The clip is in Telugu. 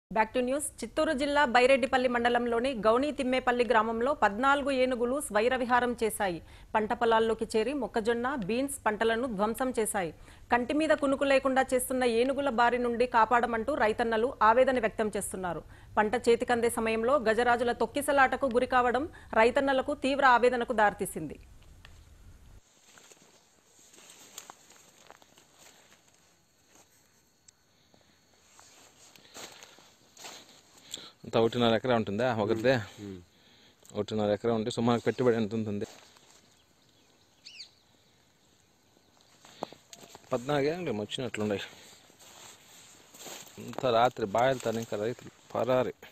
బ్యాక్ టు న్యూస్ చిత్తూరు జిల్లా బైరెడ్డిపల్లి మండలంలోని గౌనీ తిమ్మేపల్లి గ్రామంలో పద్నాలుగు ఏనుగులు స్వైర విహారం చేశాయి పంట పొలాల్లోకి చేరి మొక్కజొన్న బీన్స్ పంటలను ధ్వంసం చేశాయి కంటి మీద కునుకు లేకుండా చేస్తున్న ఏనుగుల బారి నుండి కాపాడమంటూ రైతన్నలు ఆవేదన వ్యక్తం చేస్తున్నారు పంట చేతికందే సమయంలో గజరాజుల తొక్కిసలాటకు గురికావడం రైతన్నలకు తీవ్ర ఆవేదనకు దారితీసింది అంతా ఒకటిన్నర ఎకరా ఉంటుందా ఒకరిదే ఒకటిన్నర ఎకరా ఉంటే సుమారు పెట్టుబడి ఎంత ఉంటుంది పద్నాలుగేళ్ళు వచ్చినట్లున్నాయి అంత రాత్రి బాయలుతాను ఇంకా రైతులు పరారి